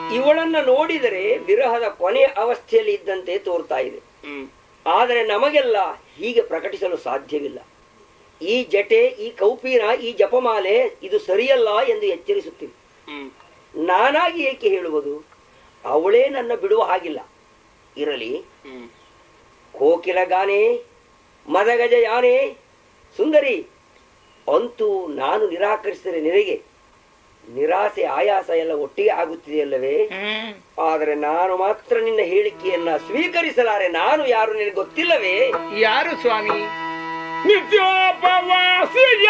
ಇವಳನ್ನ ನೋಡಿದರೆ ವಿರಹದ ಕೊನೆಯ ಅವಸ್ಥೆಯಲ್ಲಿ ಇದ್ದಂತೆ ತೋರ್ತಾ ಇದೆ ಹ್ಮ್ ಆದರೆ ನಮಗೆಲ್ಲ ಹೀಗೆ ಪ್ರಕಟಿಸಲು ಸಾಧ್ಯವಿಲ್ಲ ಈ ಜಟೆ ಈ ಕೌಪೀನ ಈ ಜಪಮಾಲೆ ಇದು ಸರಿಯಲ್ಲ ಎಂದು ಎಚ್ಚರಿಸುತ್ತೀವಿ ಹ್ಮ್ ನಾನಾಗಿ ಏಕೆ ಹೇಳುವುದು ಅವಳೇ ನನ್ನ ಬಿಡುವ ಹಾಗಿಲ್ಲ ಇರಲಿ ಹ್ಮ್ ಕೋಕಿಲ ಗಾನೆ ಮದಗಜ ಯಾನೆ ಸುಂದರಿ ಅಂತೂ ನಾನು ನಿರಾಕರಿಸಿದರೆ ನಿನಗೆ ನಿರಾಸೆ ಆಯಾಸ ಎಲ್ಲ ಒಟ್ಟಿಗೆ ಆಗುತ್ತಿದೆಯಲ್ಲವೇ ಹ್ಮ್ ಆದರೆ ನಾನು ಮಾತ್ರ ನಿನ್ನ ಹೇಳಿಕೆಯನ್ನ ಸ್ವೀಕರಿಸಲಾರೆ ನಾನು ಯಾರು ನಿನಗೆ ಗೊತ್ತಿಲ್ಲವೇ ಯಾರು ಸ್ವಾಮಿ ನಿತ್ಯೋಪವಾಸಿ